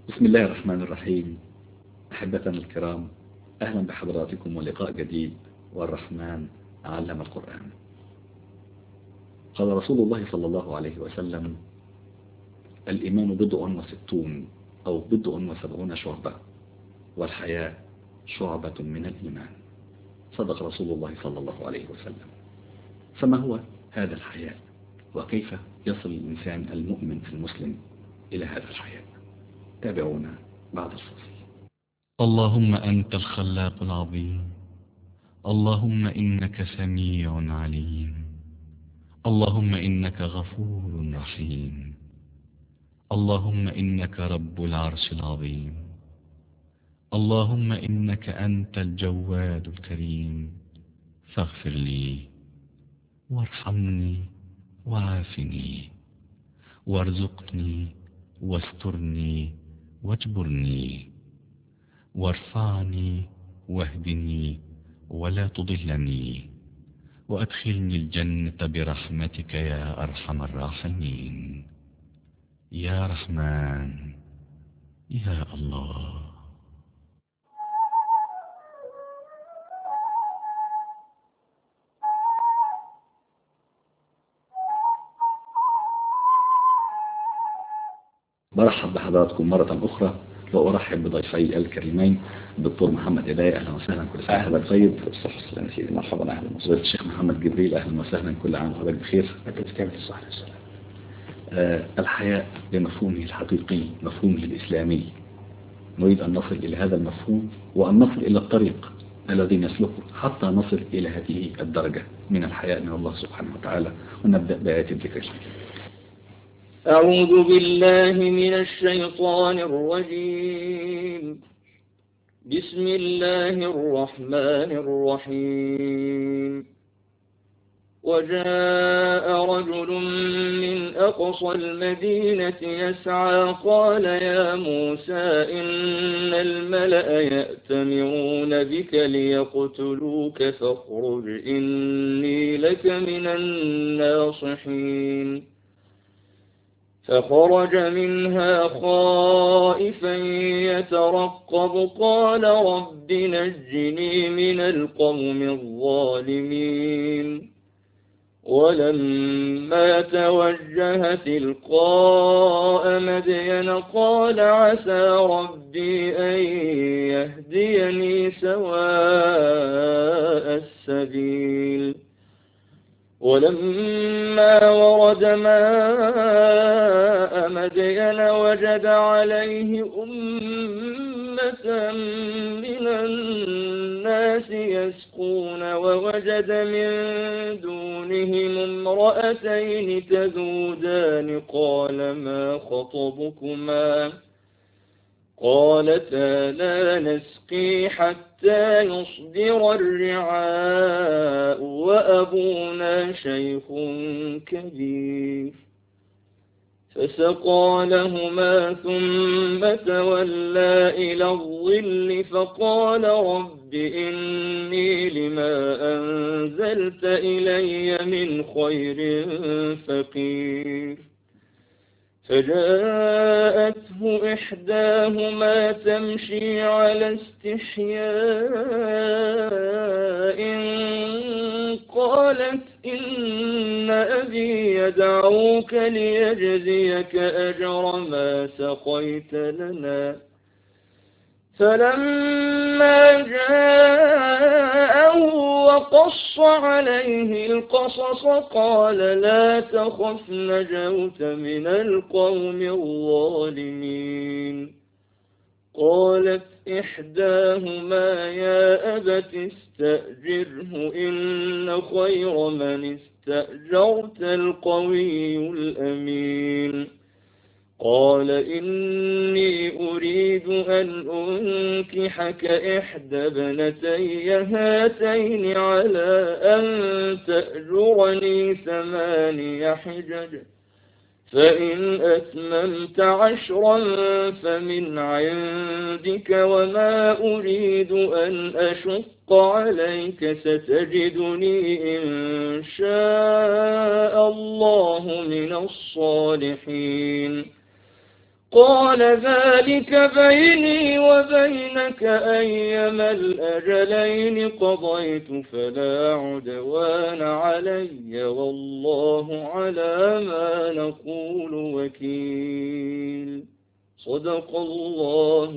بسم الله الرحمن الرحيم أحبتنا الكرام أهلا بحضراتكم ولقاء جديد والرحمن علم القرآن قال رسول الله صلى الله عليه وسلم الإيمان بضع وستون أو بضع وسبعون شعبة والحياة شعبة من الإيمان صدق رسول الله صلى الله عليه وسلم فما هو هذا الحياء وكيف يصل الإنسان المؤمن في المسلم إلى هذا الحياء تابعونا بعد الفصل اللهم أنت الخلاق العظيم اللهم إنك سميع عليم اللهم إنك غفور رحيم اللهم إنك رب العرش العظيم اللهم إنك أنت الجواد الكريم فاغفر لي وارحمني وعافني وارزقني واسترني واجبرني وارفعني واهدني ولا تضلني وأدخلني الجنة برحمتك يا أرحم الراحمين يا رحمن يا الله برحب بحضراتكم مرة أخرى وأرحب بضيفي الكريمين الدكتور محمد هداية أهلا وسهلا كل سنة أهلا طيب الصحة والسلامة سيدي مرحبا أهلا وسهلا الشيخ محمد جبريل أهلا وسهلا كل عام وحضرتك بخير بالكامل الصحة والسلام آه الحياة بمفهومه الحقيقي مفهومه الإسلامي نريد أن نصل إلى هذا المفهوم وأن نصل إلى الطريق الذي نسلكه حتى نصل إلى هذه الدرجة من الحياء من الله سبحانه وتعالى ونبدأ بآية الذكر الحكيم أعوذ بالله من الشيطان الرجيم بسم الله الرحمن الرحيم وجاء رجل من أقصى المدينة يسعى قال يا موسى إن الملأ يأتمرون بك ليقتلوك فاخرج إني لك من الناصحين فخرج منها خائفا يترقب قال رب نجني من القوم الظالمين ولما توجه تلقاء مدين قال عسى ربي أن يهديني سواء السبيل ولما ورد ماء مدين وجد عليه أمة من الناس يسقون ووجد من دونهم امرأتين تذودان قال ما خطبكما قالتا لا نسقي حتى يصدر الرعاء وأبونا شيخ كبير فسقى لهما ثم تولى إلى الظل فقال رب إني لما أنزلت إلي من خير فقير فجاءته إحداهما تمشي على استحياء قالت إن أبي يدعوك ليجزيك أجر ما سقيت لنا فلما جاءه وقص عليه القصص قال لا تخف نجوت من القوم الظالمين قالت إحداهما يا أبت استأجره إن خير من استأجرت القوي الأمين قال إني أريد أن أنكحك إحدى ابنتي هاتين على أن تأجرني ثماني حجج فإن أتممت عشرا فمن عندك وما أريد أن أشق عليك ستجدني إن شاء الله من الصالحين قال ذلك بيني وبينك أيما الأجلين قضيت فلا عدوان علي والله على ما نقول وكيل صدق الله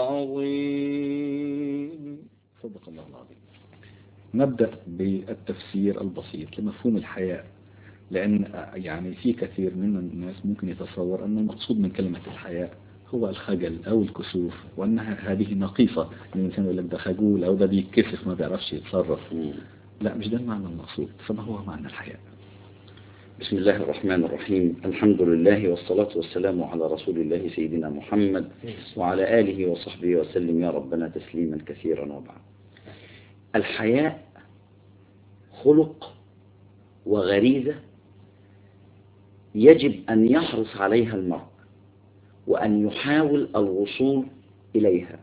العظيم صدق الله العظيم نبدأ بالتفسير البسيط لمفهوم الحياء لأن يعني في كثير من الناس ممكن يتصور أن المقصود من كلمة الحياء هو الخجل أو الكسوف وأنها هذه نقيصة الإنسان يقول لك ده خجول أو ده بيتكسف ما بيعرفش يتصرف لا مش ده المعنى المقصود فما هو معنى الحياء بسم الله الرحمن الرحيم الحمد لله والصلاة والسلام على رسول الله سيدنا محمد وعلى آله وصحبه وسلم يا ربنا تسليما كثيرا وبعد الحياء خلق وغريزة يجب أن يحرص عليها المرء وأن يحاول الوصول إليها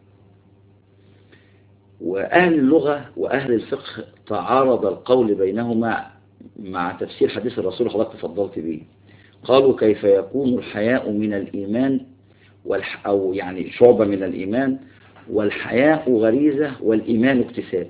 وأهل اللغة وأهل الفقه تعارض القول بينهما مع تفسير حديث الرسول حضرتك تفضلت به قالوا كيف يكون الحياء من الإيمان والح أو يعني شعبة من الإيمان والحياء غريزة والإيمان اكتساب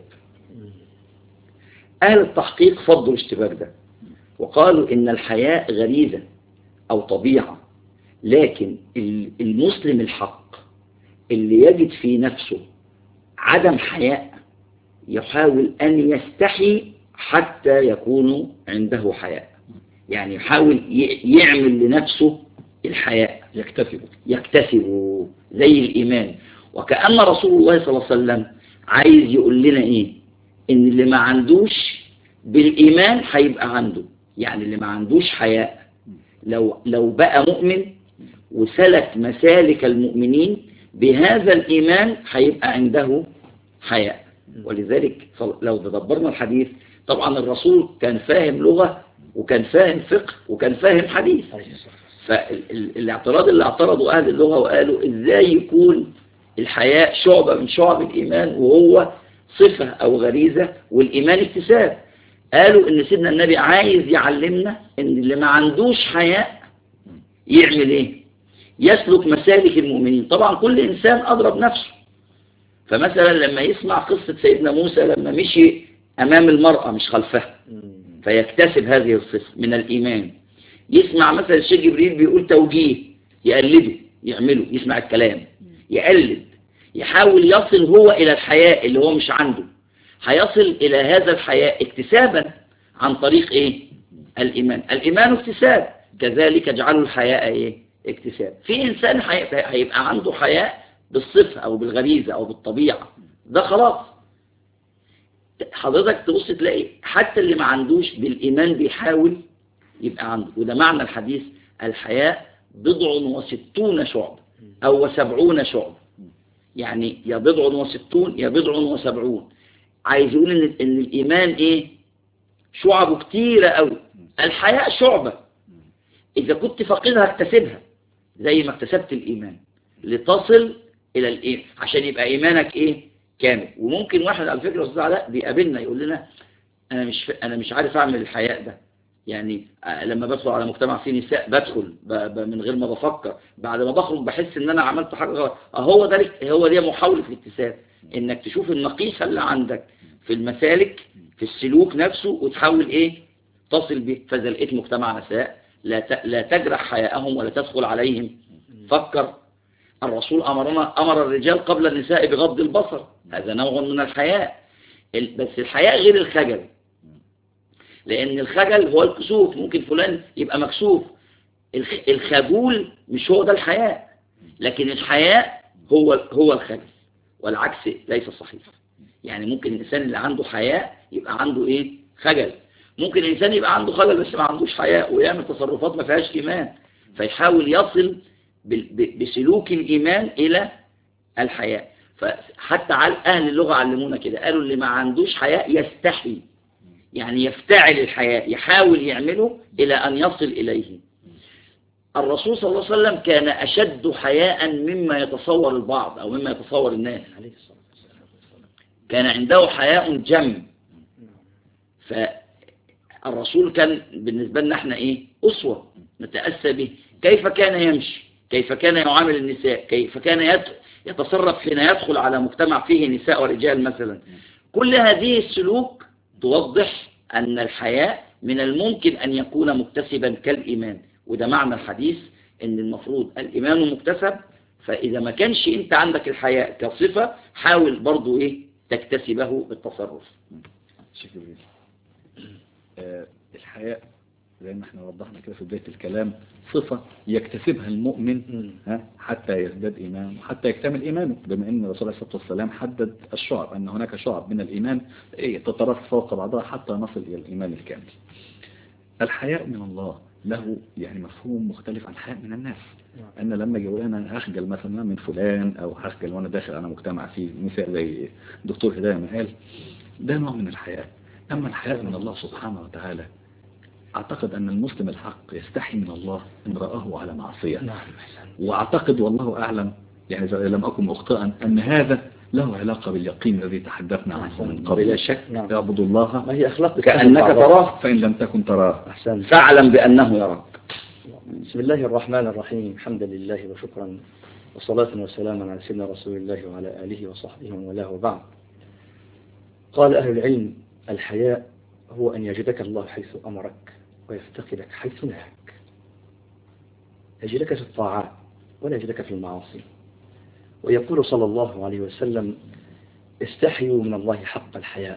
أهل التحقيق فضوا الاشتباك ده وقالوا إن الحياء غريزة أو طبيعة لكن المسلم الحق اللي يجد في نفسه عدم حياء يحاول أن يستحي حتى يكون عنده حياء يعني يحاول يعمل لنفسه الحياء يكتسبه يكتسبه زي الإيمان وكأن رسول الله صلى الله عليه وسلم عايز يقول لنا إيه إن اللي ما عندوش بالإيمان هيبقى عنده يعني اللي ما عندوش حياء لو لو بقى مؤمن وسلك مسالك المؤمنين بهذا الإيمان هيبقى عنده حياء ولذلك لو تدبرنا الحديث طبعا الرسول كان فاهم لغة وكان فاهم فقه وكان فاهم حديث فالاعتراض اللي اعترضوا أهل اللغة وقالوا إزاي يكون الحياء شعبة من شعب الإيمان وهو صفة أو غريزة والإيمان اكتساب قالوا إن سيدنا النبي عايز يعلمنا إن اللي ما عندوش حياء يعمل إيه يسلك مسالك المؤمنين طبعا كل إنسان أضرب نفسه فمثلا لما يسمع قصة سيدنا موسى لما مشي أمام المرأة مش خلفها فيكتسب هذه الصفة من الإيمان يسمع مثلا الشيخ جبريل بيقول توجيه يقلده يعمله يسمع الكلام يقلد يحاول يصل هو إلى الحياء اللي هو مش عنده هيصل إلى هذا الحياء اكتسابا عن طريق إيه الإيمان الإيمان اكتساب كذلك اجعلوا الحياء إيه اكتساب في إنسان هيبقى عنده حياء بالصفة أو بالغريزة أو بالطبيعة ده خلاص حضرتك تبص تلاقي حتى اللي ما عندوش بالإيمان بيحاول يبقى عنده وده معنى الحديث الحياء بضع وستون شعب أو وسبعون شعب يعني يا بضع وستون يا بضع وسبعون عايز يقول إن, إن الإيمان إيه شعبه كتيرة أوي الحياء شعبة إذا كنت فاقدها اكتسبها زي ما اكتسبت الإيمان لتصل إلى الإيه عشان يبقى إيمانك إيه كامل وممكن واحد على فكرة أستاذ علاء بيقابلنا يقول لنا أنا مش ف... أنا مش عارف أعمل الحياء ده يعني لما بدخل على مجتمع فيه نساء بدخل ب... ب... من غير ما بفكر بعد ما بخرج بحس ان انا عملت حاجه غلط هو ده هو دي محاوله الاكتساب انك تشوف النقيصه اللي عندك في المسالك في السلوك نفسه وتحاول ايه تصل به فاذا لقيت مجتمع نساء لا ت... لا تجرح حياءهم ولا تدخل عليهم فكر الرسول أمرنا أمر الرجال قبل النساء بغض البصر هذا نوع من الحياء بس الحياء غير الخجل لأن الخجل هو الكسوف ممكن فلان يبقى مكسوف الخجول مش هو ده الحياء لكن الحياء هو هو الخجل والعكس ليس صحيح يعني ممكن الإنسان اللي عنده حياء يبقى عنده إيه خجل ممكن الإنسان يبقى عنده خجل بس ما عندوش حياء ويعمل تصرفات ما فيهاش إيمان فيحاول يصل بسلوك الإيمان إلى الحياء فحتى أهل اللغة علمونا كده قالوا اللي ما عندوش حياء يستحي يعني يفتعل الحياء يحاول يعمله إلى أن يصل إليه الرسول صلى الله عليه وسلم كان أشد حياء مما يتصور البعض أو مما يتصور الناس كان عنده حياء جم فالرسول كان بالنسبة لنا احنا ايه أسوة نتأسى به كيف كان يمشي كيف كان يعامل النساء كيف كان يت- يتصرف حين يدخل على مجتمع فيه نساء ورجال مثلا كل هذه السلوك توضح أن الحياء من الممكن أن يكون مكتسبا كالإيمان وده معنى الحديث أن المفروض الإيمان مكتسب فإذا ما كانش أنت عندك الحياء كصفة حاول برضو إيه تكتسبه بالتصرف شكرا جزيلا آه، الحياء زي ما احنا وضحنا كده في بداية الكلام صفة يكتسبها المؤمن ها حتى يزداد إيمانه وحتى يكتمل إيمانه بما أن الرسول عليه الصلاة والسلام حدد الشعب أن هناك شعب من الإيمان إيه، تترص فوق بعضها حتى نصل إلى الإيمان الكامل الحياء من الله له يعني مفهوم مختلف عن الحياء من الناس أنا لما أجي أقول أنا هخجل مثلا من فلان أو هخجل وأنا داخل على مجتمع فيه نساء زي دكتور هداية ما قال ده نوع من الحياء أما الحياء من الله سبحانه وتعالى أعتقد أن المسلم الحق يستحي من الله إن رآه على معصية نعم أحسن وأعتقد والله أعلم يعني إذا لم أكن مخطئا أن هذا له علاقة باليقين الذي تحدثنا عنه من بلا قبل شك نعم اعبد الله ما هي أخلاق كأنك تراه فإن لم تكن تراه أحسن فاعلم بأنه يراك بسم الله الرحمن الرحيم الحمد لله وشكرا وصلاة وسلاما على سيدنا رسول الله وعلى آله وصحبه ومن والاه وبعد قال أهل العلم الحياء هو أن يجدك الله حيث أمرك ويفتقدك حيث نهاك يجدك في الطاعات ولا يجدك في المعاصي ويقول صلى الله عليه وسلم استحيوا من الله حق الحياء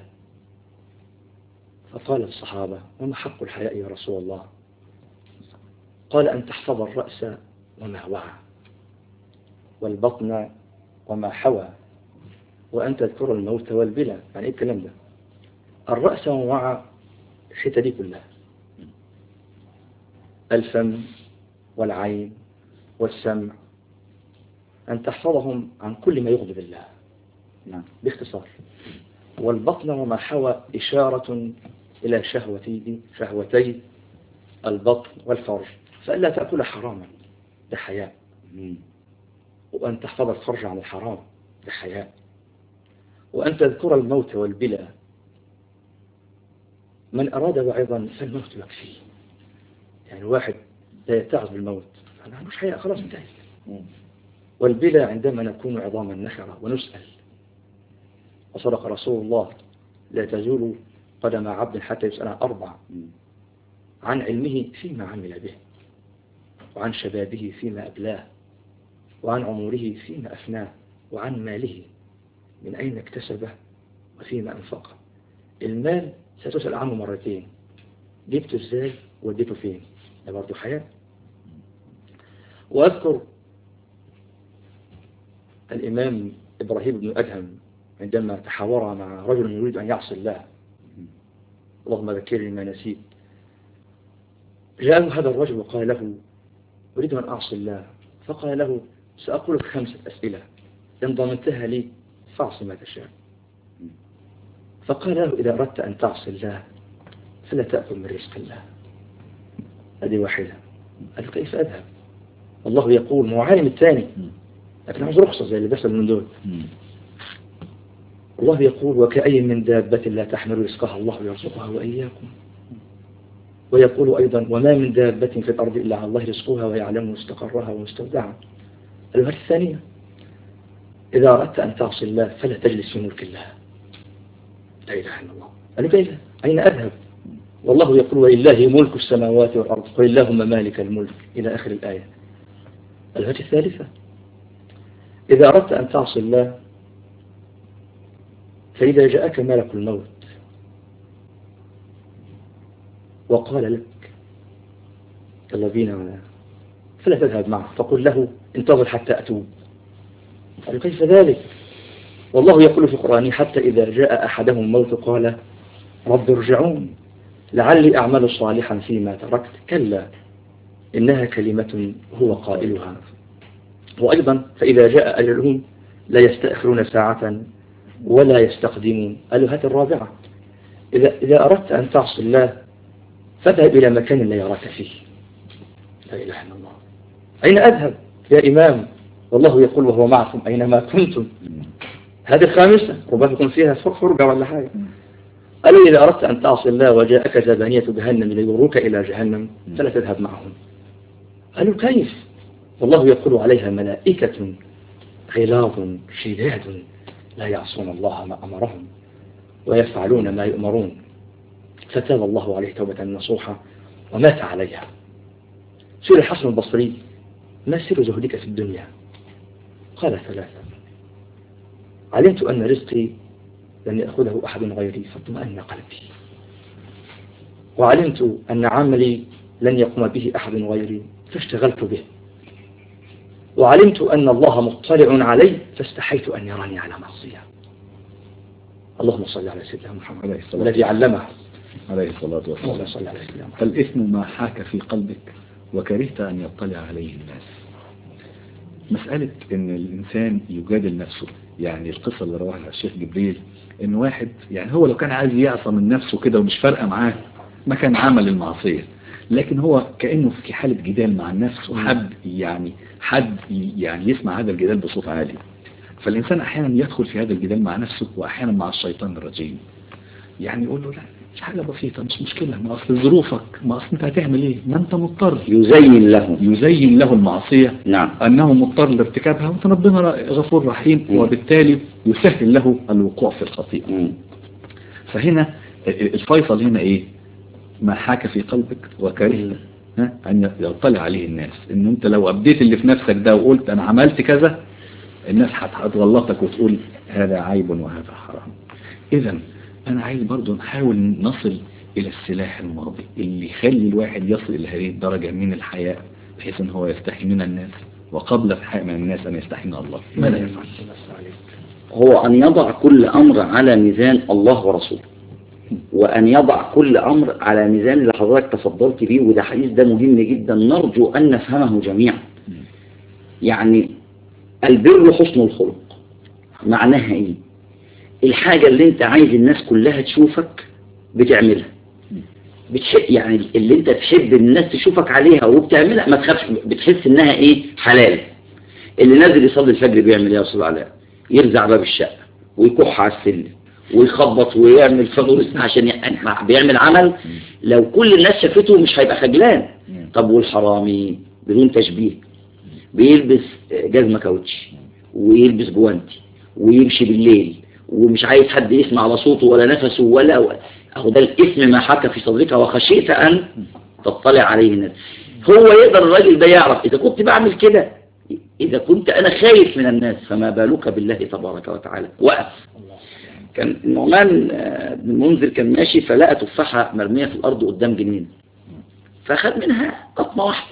فقال الصحابة وما حق الحياء يا رسول الله قال أن تحفظ الرأس وما وعى والبطن وما حوى وأن تذكر الموت والبلى يعني إيه الكلام ده الرأس وما وعى الحتة دي كلها الفم والعين والسمع أن تحفظهم عن كل ما يغضب الله نعم باختصار والبطن وما حوى إشارة إلى شهوتي شهوتي البطن والفرج فألا تأكل حراما بحياء وأن تحفظ الفرج عن الحرام بحياء وأن تذكر الموت والبلى من أراد وعظا فالموت يكفيه يعني واحد لا يتعظ بالموت أنا مش حياء خلاص انتهت والبلى عندما نكون عظاما نخرة ونسأل وصدق رسول الله لا تزول قدم عبد حتى يسأل عن أربع عن علمه فيما عمل به وعن شبابه فيما أبلاه وعن عمره فيما أفناه وعن ماله من أين اكتسبه وفيما أنفقه المال ستسأل عنه مرتين جبته ازاي وديته فين ده برضه حياة وأذكر الإمام إبراهيم بن أدهم عندما تحاور مع رجل يريد أن يعصي الله اللهم ذكرني ما نسيت جاءه هذا الرجل وقال له أريد أن أعصي الله فقال له سأقول لك خمسة أسئلة إن ضمنتها لي فاعصي ما تشاء فقال له إذا أردت أن تعصي الله فلا تأكل من رزق الله هذه واحدة قال له كيف أذهب الله يقول مو عالم الثاني لكن عاوز رخصة زي اللي بيحصل من دول الله يقول وكأي من دابة لا تحمل رزقها الله يرزقها وإياكم ويقول أيضا وما من دابة في الأرض إلا على الله رزقها ويعلم مستقرها ومستودعها الوهر الثانية إذا أردت أن تعصي الله فلا تجلس في ملك الله لا إله إلا الله قال له كيف أين أذهب والله يقول ولله ملك السماوات والأرض قل اللهم مالك الملك إلى آخر الآية الوجه الثالثة إذا أردت أن تعصي الله فإذا جاءك ملك الموت وقال لك يلا بينا فلا تذهب معه فقل له انتظر حتى أتوب قال كيف ذلك والله يقول في قرآنه حتى إذا جاء أحدهم الموت قال رب ارجعون لعلي أعمل صالحا فيما تركت كلا إنها كلمة هو قائلها وأيضا فإذا جاء أجلهم لا يستأخرون ساعة ولا يستقدمون قالوا هات الرابعة إذا, إذا أردت أن تعصي الله فاذهب إلى مكان لا يراك فيه لا إله إلا الله أين أذهب يا إمام والله يقول وهو معكم أينما كنتم هذه الخامسة ربما يكون فيها فرقة ولا حاجة قالوا إذا أردت أن تعصي الله وجاءك زبانية جهنم ليروك إلى جهنم فلا تذهب معهم قالوا كيف والله يقول عليها ملائكة غلاظ شداد لا يعصون الله ما أمرهم ويفعلون ما يؤمرون فتاب الله عليه توبة نصوحة ومات عليها سئل الحسن البصري ما سر زهدك في الدنيا قال ثلاثة علمت أن رزقي لن يأخذه أحد غيري فاطمأن قلبي وعلمت أن عملي لن يقوم به أحد غيري فاشتغلت به وعلمت أن الله مطلع علي فاستحيت أن يراني على معصية اللهم صل على سيدنا محمد عليه الصلاة الذي علمه عليه الصلاة والسلام اللهم صل على سيدنا محمد الإثم ما حاك في قلبك وكرهت أن يطلع عليه الناس مسألة أن الإنسان يجادل نفسه يعني القصة اللي رواها الشيخ جبريل أن واحد يعني هو لو كان عايز يعصى من نفسه كده ومش فارقة معاه ما كان عمل المعصية لكن هو كأنه في حالة جدال مع النفس وحد يعني حد يعني يسمع هذا الجدال بصوت عالي فالإنسان أحيانا يدخل في هذا الجدال مع نفسه وأحيانا مع الشيطان الرجيم يعني يقول له لا مش حاجة بسيطة مش مشكلة ما أصل ظروفك ما أصل أنت هتعمل إيه ما أنت مضطر يزين له يزين له المعصية نعم أنه مضطر لارتكابها وأنت ربنا غفور رحيم مم. وبالتالي يسهل له الوقوع في الخطيئة مم. فهنا الفيصل هنا إيه ما حاك في قلبك وكرهت ها أن يطلع عليه الناس إن أنت لو أبديت اللي في نفسك ده وقلت أنا عملت كذا الناس هت- هتغلطك وتقول هذا عيب وهذا حرام إذا أنا عايز برضو نحاول نصل إلى السلاح الماضي اللي يخلي الواحد يصل إلى هذه الدرجة من الحياء بحيث أن هو يستحي من الناس وقبل الحياء من الناس أن يستحي من الله ماذا يفعل؟ هو أن يضع كل أمر على ميزان الله ورسوله وأن يضع كل أمر على ميزان اللي حضرتك تفضلت بيه وده حديث ده مهم جدا نرجو أن نفهمه جميعا يعني البر حسن الخلق معناها إيه الحاجة اللي انت عايز الناس كلها تشوفك بتعملها بتحب يعني اللي انت تحب الناس تشوفك عليها وبتعملها ما تخافش بتحس انها ايه حلال اللي نازل يصلي الفجر بيعمل ايه يا استاذ علاء يرزع باب الشقه ويكح على السلم ويخبط ويعمل فانوس عشان يعني بيعمل عمل لو كل الناس شافته مش هيبقى خجلان طب والحرامي بدون تشبيه بيلبس جزمه كاوتش ويلبس جوانتي ويمشي بالليل ومش عايز حد يسمع على صوته ولا نفسه ولا اهو ده الاسم ما حكى في صدرك وخشيت ان تطلع عليه الناس هو يقدر الراجل ده يعرف اذا كنت بعمل كده اذا كنت انا خايف من الناس فما بالك بالله تبارك وتعالى وقف كان النعمان آه، بن المنذر كان ماشي فلقى تفاحة مرمية في الأرض قدام جنين فخد منها قطمة واحدة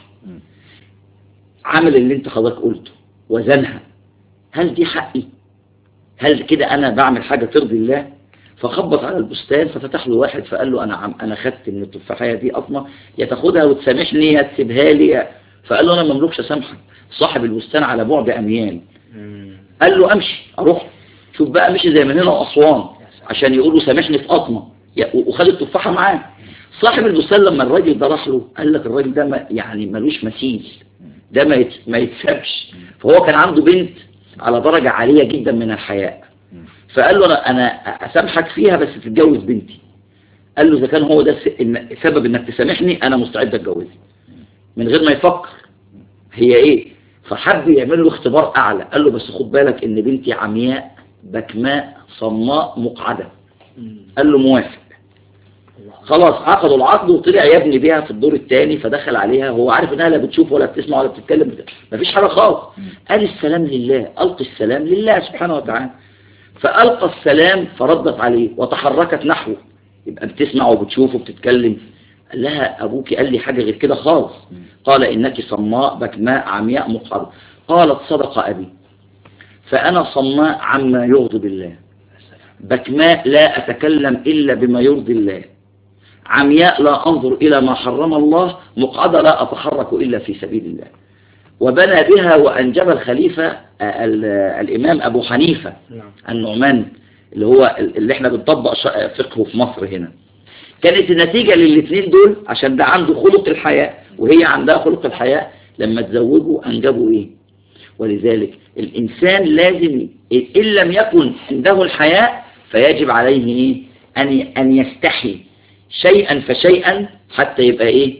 عمل اللي انت حضرتك قلته وزنها هل دي حقي هل كده انا بعمل حاجة ترضي الله فخبط على البستان ففتح له واحد فقال له انا عم انا خدت من التفاحية دي قطمة يا تاخدها وتسامحني يا تسيبها لي فقال له انا مملوكش اسامحك صاحب البستان على بعد اميال قال له امشي اروح شوف بقى مشي زي من هنا واسوان عشان يقولوا سامحني في قطمه يا- وخد التفاحه معاه صاحب البستان لما الراجل ده راح له قال لك الراجل ده ما يعني ملوش مثيل ده ما يت- ما يتسابش فهو كان عنده بنت على درجه عاليه جدا من الحياء فقال له انا انا اسامحك فيها بس تتجوز بنتي قال له اذا كان هو ده الس- إن- سبب انك تسامحني انا مستعد اتجوزك من غير ما يفكر هي ايه فحب يعمل له اختبار اعلى قال له بس خد بالك ان بنتي عمياء بكماء صماء مقعدة قال له موافق خلاص عقدوا العقد وطلع يبني بيها في الدور الثاني فدخل عليها هو عارف انها لا بتشوف ولا بتسمع ولا بتتكلم مفيش حاجة خالص قال السلام لله ألقي السلام لله سبحانه وتعالى فألقى السلام فردت عليه وتحركت نحوه يبقى بتسمع وبتشوف وبتتكلم قال لها أبوك قال لي حاجة غير كده خالص قال إنك صماء بكماء عمياء مقعدة قالت صدق أبي فأنا صماء عما يغضب الله بكماء لا أتكلم إلا بما يرضي الله عمياء لا أنظر إلى ما حرم الله مقعدة لا أتحرك إلا في سبيل الله وبنى بها وأنجب الخليفة آه، ال- الإمام أبو حنيفة نعم النعمان اللي هو اللي احنا بنطبق ش- فقهه في مصر هنا كانت النتيجة للاثنين دول عشان ده عنده خلق الحياة وهي عندها خلق الحياة لما تزوجوا أنجبوا إيه ولذلك الإنسان لازم إن لم يكن عنده الحياء فيجب عليه إيه أن أن يستحي شيئا فشيئا حتى يبقى إيه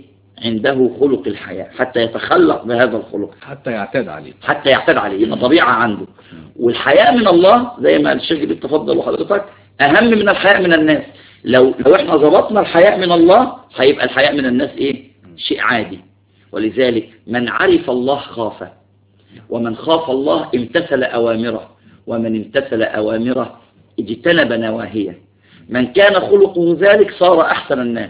عنده خلق الحياة حتى يتخلق بهذا الخلق حتى يعتاد عليه حتى يعتاد عليه يبقى طبيعة عنده والحياء من الله زي ما الشيخ بيتفضل وحضرتك أهم من الحياء من الناس لو لو احنا ظبطنا الحياء من الله هيبقى الحياء من الناس ايه شيء عادي ولذلك من عرف الله خاف ومن خاف الله امتثل أوامره ومن امتثل أوامره اجتنب نواهيه من كان خلقه ذلك صار أحسن الناس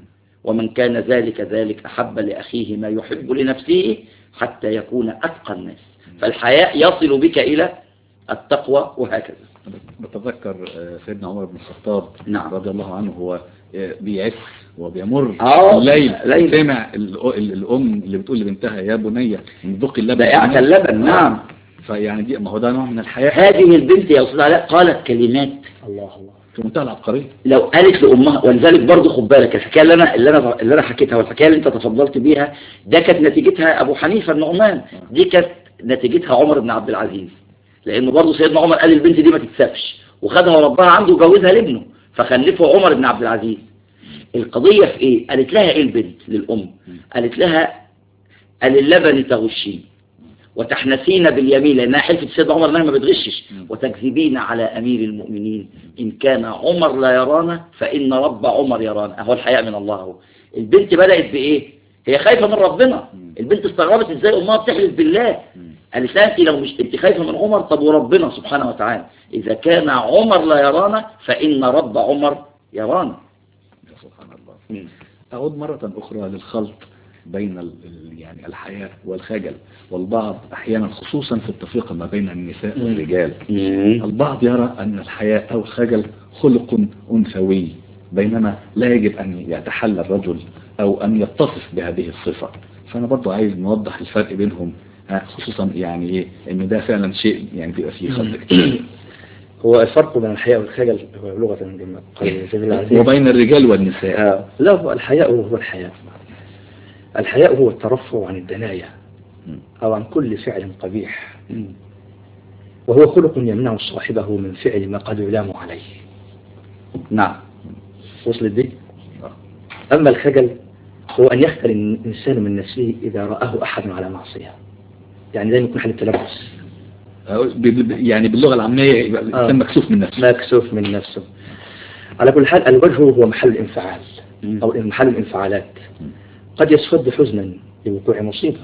ومن كان ذلك ذلك أحب لأخيه ما يحب لنفسه حتى يكون أتقى الناس فالحياء يصل بك إلى التقوى وهكذا بتذكر آه، سيدنا عمر بن الخطاب نعم. رضي الله عنه هو آه، بيعس وبيمر آه، الليل ليل. سمع ال- ال- الأم اللي بتقول لبنتها يا بني ذوقي اللبن بائعة اللبن نعم فيعني دي ما هو ده نوع من الحياة هذه البنت يا أستاذ علاء قالت كلمات الله الله في منتهى العبقرية لو قالت لأمها ولذلك برضه خد بالك الحكاية اللي أنا اللي أنا اللي أنا حكيتها والحكاية اللي أنت تفضلت بيها ده كانت نتيجتها أبو حنيفة النعمان دي كانت نتيجتها عمر بن عبد العزيز لأنه برضه سيدنا عمر قال البنت دي ما تتسابش وخدها وربها عنده وجوزها لابنه فخلفه عمر بن عبد العزيز القضية في إيه؟ قالت لها إيه البنت للأم؟ قالت لها قال اللبن تغشين وتحنسين باليمين لأنها حلفت سيدنا عمر أنها ما بتغشش وتكذبين على أمير المؤمنين إن كان عمر لا يرانا فإن رب عمر يرانا أهو الحياء من الله أهو البنت بدأت بإيه هي خايفة من ربنا البنت استغربت إزاي أمها بتحلف بالله قالت لها أنت لو مش أنت خايفة من عمر طب وربنا سبحانه وتعالى إذا كان عمر لا يرانا فإن رب عمر يرانا يا سبحان الله أعود مرة أخرى للخلط بين ال- ال- يعني الحياة والخجل والبعض أحيانا خصوصا في التفرقة ما بين النساء والرجال البعض يرى أن الحياء أو الخجل خلق أنثوي بينما لا يجب أن يتحلى الرجل أو أن يتصف بهذه الصفة فأنا برضو عايز نوضح الفرق بينهم ها، خصوصا يعني إيه إن ده فعلا شيء يعني بيبقى فيه خلط كتير هو الفرق بين الحياء والخجل هو لغة كما قال جميل العزيز وبين الرجال والنساء آه، لا هو الحياء هو الحياء الحياء هو الترفع عن الدناية أو عن كل فعل قبيح وهو خلق يمنع صاحبه من فعل ما قد يلام عليه نعم وصلت دي أما الخجل هو أن يختل الإنسان من نفسه إذا رآه أحد على معصية يعني دايما يكون حالة تلبس ب- ب- يعني باللغة العامية يبقى الإنسان مكسوف من نفسه مكسوف من نفسه على كل حال الوجه هو محل الانفعال أو محل الانفعالات قد يسود حزنا لوقوع مصيبة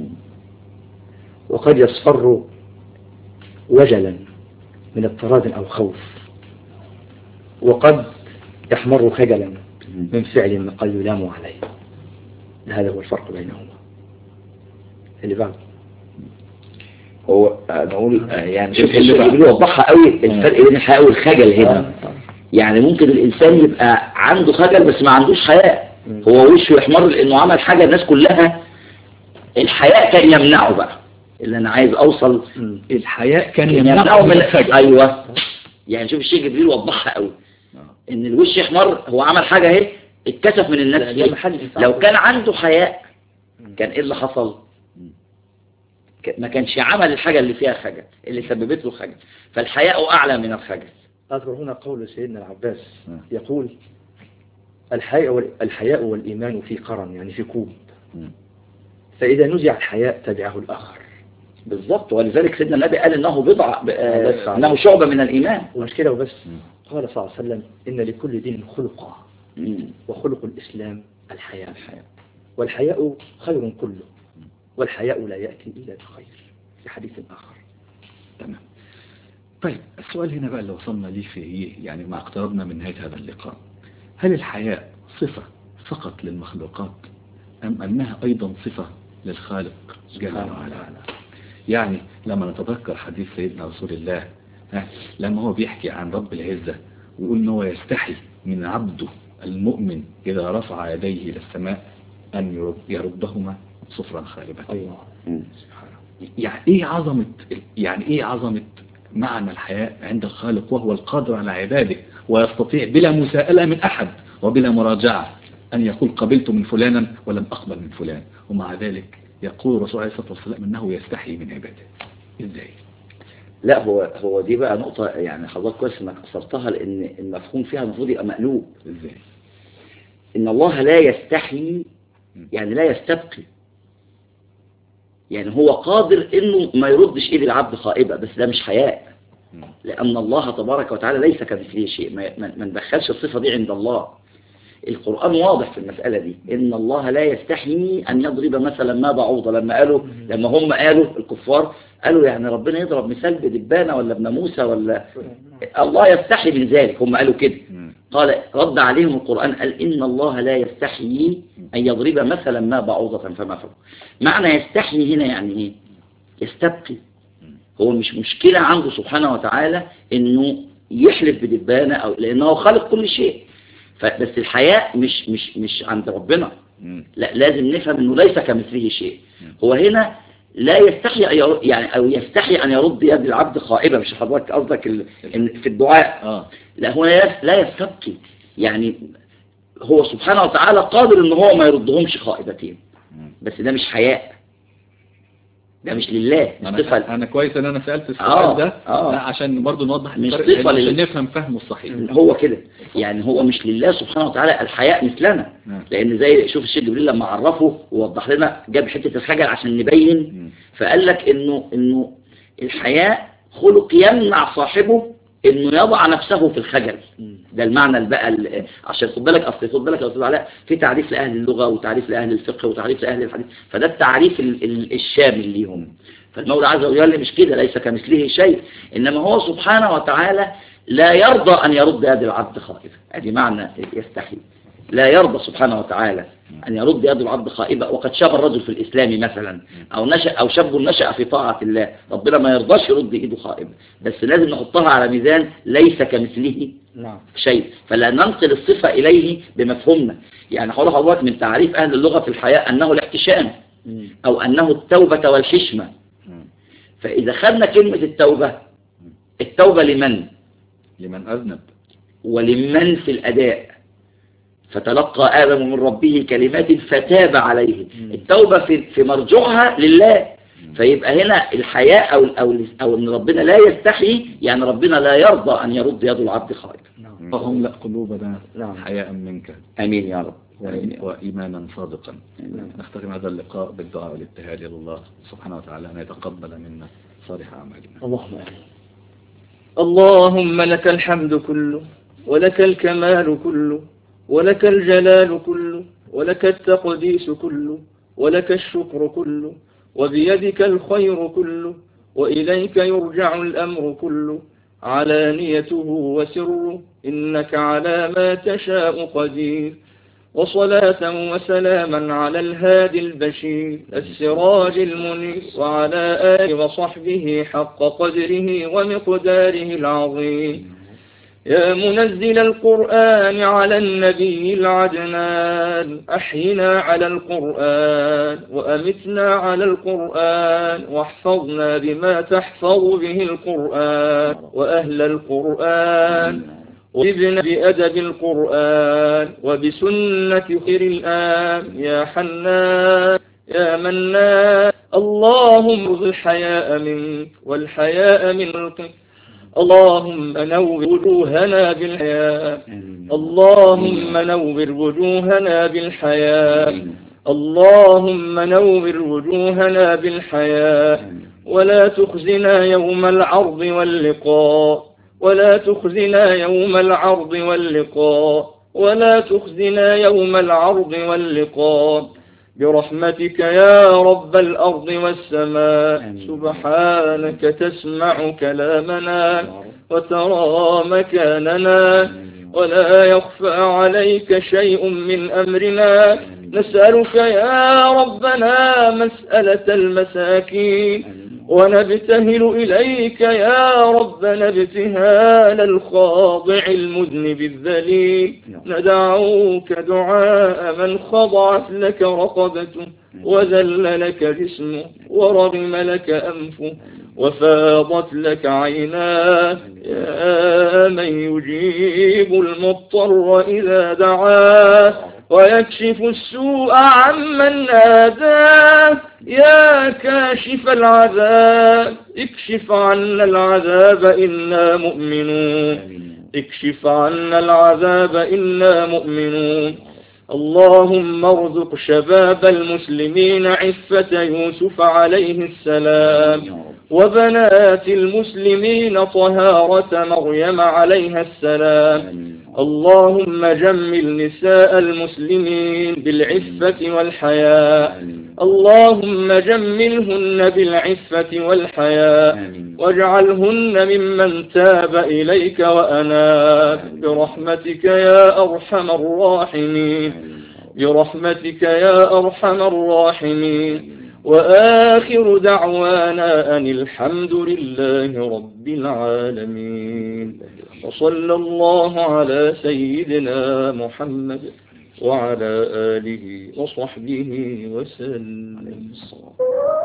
وقد يصفر وجلا من اضطراد أو خوف وقد يحمر خجلا من فعل ما قد يلام عليه هذا هو الفرق بينهما اللي بعد هو نقول يعني شوف اللي اللي بقى- بيوضحها قوي الفرق بين الحياء والخجل هنا يعني ممكن الإنسان يبقى عنده خجل بس ما عندوش حياء هو وشه يحمر لأنه عمل حاجة الناس كلها الحياء كان يمنعه بقى اللي أنا عايز أوصل الحياء كان كان يمنعه من الخجل أيوه يعني شوف الشيخ جبريل وضحها قوي إن الوش يحمر هو عمل حاجة اهي اتكسف من الناس ده فيها. محل انفعال. لو كان عنده حياء كان ايه اللي حصل ك- ما كانش عمل الحاجة اللي فيها خجل اللي سببت له خجل فالحياء أعلى من الخجل أذكر هنا قول سيدنا العباس نعم. يقول الحياء وال- الحياء والإيمان في قرن يعني في كوب مم. فإذا نزع الحياء تبعه الآخر بالظبط ولذلك سيدنا النبي قال انه بضعة ب- آه، بس على- انه شعبة من الإيمان ومش كده وبس قال صلى الله عليه وسلم إن لكل دين خلقا مم. وخلق الإسلام الحياء والحياء خير كله والحياء لا يأتي إلا بخير في حديث آخر تمام طيب السؤال هنا بقى اللي وصلنا ليه في ايه يعني مع اقترابنا من نهاية هذا اللقاء هل الحياء صفة فقط للمخلوقات أم أنها أيضا صفة للخالق جل وعلا يعني لما نتذكر حديث سيدنا رسول الله ها لما هو بيحكي عن رب العزة ويقول ان هو يستحي من عبده المؤمن إذا رفع يديه إلى السماء أن يرد يردهما صفرا خالبا الله مم. يعني ايه عظمة يعني ايه عظمة معنى الحياء عند الخالق وهو القادر على عباده ويستطيع بلا مساءلة من أحد وبلا مراجعة أن يقول قبلت من فلانا ولم أقبل من فلان ومع ذلك يقول الرسول عليه الصلاة والسلام أنه يستحي من عباده إزاي؟ لا هو هو دي بقى نقطة يعني حضرتك كويس انك اثرتها لان المفهوم فيها المفروض يبقى مقلوب إزاي؟ ان الله لا يستحي يعني لا يستبقي يعني هو قادر انه ما يردش ايد العبد خائبة بس ده مش حياء لان الله تبارك وتعالى ليس كمثله شيء ما ما- ما ندخلش الصفة دي عند الله القرآن واضح في المسألة دي إن الله لا يستحي أن يضرب مثلا ما بعوضة لما قالوا لما هم قالوا الكفار قالوا يعني ربنا يضرب مثال بدبانة ولا بناموسة ولا الله يستحي من ذلك هم قالوا كده قال رد عليهم القرآن قال إن الله لا يستحي أن يضرب مثلا ما بعوضة فما فوق معنى يستحي هنا يعني إيه يستبقي هو مش مشكلة عنده سبحانه وتعالى إنه يحلف بدبانة أو لأنه خالق كل شيء فبس الحياء مش مش مش عند ربنا لا لازم نفهم انه ليس كمثله شيء هو هنا لا يستحي أن يرد يعني او يستحي ان يرد يد العبد خائبه مش حضرتك قصدك ال- إن في الدعاء اه لا هو لا لا يستبقي يعني هو سبحانه وتعالى قادر ان هو ما يردهمش خائبتين بس ده مش حياء ده مش لله مش صفة انا انا كويس ان انا سالت السؤال آه، ده آه. لا عشان برضه نوضح مش الفرق صفة عشان لل- نفهم فهمه الصحيح هو كده يعني هو مش لله سبحانه وتعالى الحياء مثلنا نعم. لان زي شوف الشيخ جبريل لما عرفه ووضح لنا جاب حته الحجر عشان نبين فقال لك انه انه الحياء خلق يمنع صاحبه انه يضع نفسه في الخجل ده المعنى اللي بقى ال- عشان خد بالك اصل خد بالك يا استاذ علاء في تعريف لاهل اللغه وتعريف لاهل الفقه وتعريف لاهل الحديث فده التعريف ال- ال- الشامل ليهم فالمولى عز وجل مش كده ليس كمثله شيء انما هو سبحانه وتعالى لا يرضى ان يرد يد العبد خائفه ادي معنى يستحي لا يرضى سبحانه وتعالى أن يرد يد العبد خائبة وقد شاب الرجل في الإسلام مثلا أو نشأ أو شاب نشأ في طاعة الله ربنا ما يرضاش يرد إيده خائبة بس لازم نحطها على ميزان ليس كمثله نعم شيء فلا ننقل الصفة إليه بمفهومنا يعني هقول لحضرتك من تعريف أهل اللغة في الحياة أنه الاحتشام أو أنه التوبة والحشمة فإذا خدنا كلمة التوبة التوبة لمن لمن اذنب ولمن في الأداء فتلقى آدم من ربه كلمات فتاب عليه التوبة في, في مرجوعها لله فيبقى هنا الحياء أو, أو, أو أن ربنا لا يستحي يعني ربنا لا يرضى أن يرد يد العبد خائبا اللهم لا قلوبنا نعم. حياء منك أمين يا رب و- آمين يا رب. وإيمانا صادقا نختتم هذا اللقاء بالدعاء والابتهال إلى الله سبحانه وتعالى أن يتقبل منا صالح أعمالنا اللهم آمين اللهم لك الحمد كله ولك الكمال كله ولك الجلال كله ولك التقديس كله ولك الشكر كله وبيدك الخير كله وإليك يرجع الأمر كله علانيته وسره إنك على ما تشاء قدير وصلاة وسلاما على الهادي البشير السراج المنير وعلى آله وصحبه حق قدره ومقداره العظيم يا منزل القرآن على النبي العدنان أحينا على القرآن وأمتنا على القرآن واحفظنا بما تحفظ به القرآن وأهل القرآن وابن بأدب القرآن وبسنة خير الآن يا حنان يا منان اللهم ارض الحياء منك والحياء من القلب اللهم نور وجوهنا بالحياء اللهم نور وجوهنا بالحياء اللهم نور وجوهنا بالحياء ولا تخزنا يوم العرض واللقاء ولا تخزنا يوم العرض واللقاء ولا تخزنا يوم العرض واللقاء برحمتك يا رب الأرض والسماء سبحانك تسمع كلامنا وترى مكاننا ولا يخفى عليك شيء من أمرنا نسألك يا ربنا مسألة المساكين ونبتهل إليك يا ربنا ابتهال الخاضع المذنب الذليل ندعوك دعاء من خضعت لك رقبته وذل لك جسمه ورغم لك أنفه وفاضت لك عيناه يا من يجيب المضطر إذا دعاه ويكشف السوء عمن ناداه يا كاشف العذاب اكشف عنا العذاب إنا مؤمنون اكشف عنا العذاب إنا مؤمنون اللهم ارزق شباب المسلمين عفة يوسف عليه السلام يا رب وبنات المسلمين طهارة مريم عليها السلام آمين اللهم جمل نساء المسلمين بالعفة والحياء آمين اللهم جملهن بالعفة والحياء آمين واجعلهن ممن تاب إليك وأناب برحمتك يا أرحم الراحمين برحمتك يا أرحم الراحمين وآخر دعوانا أن الحمد لله رب العالمين وصلى الله على سيدنا محمد وعلى آله وصحبه وسلم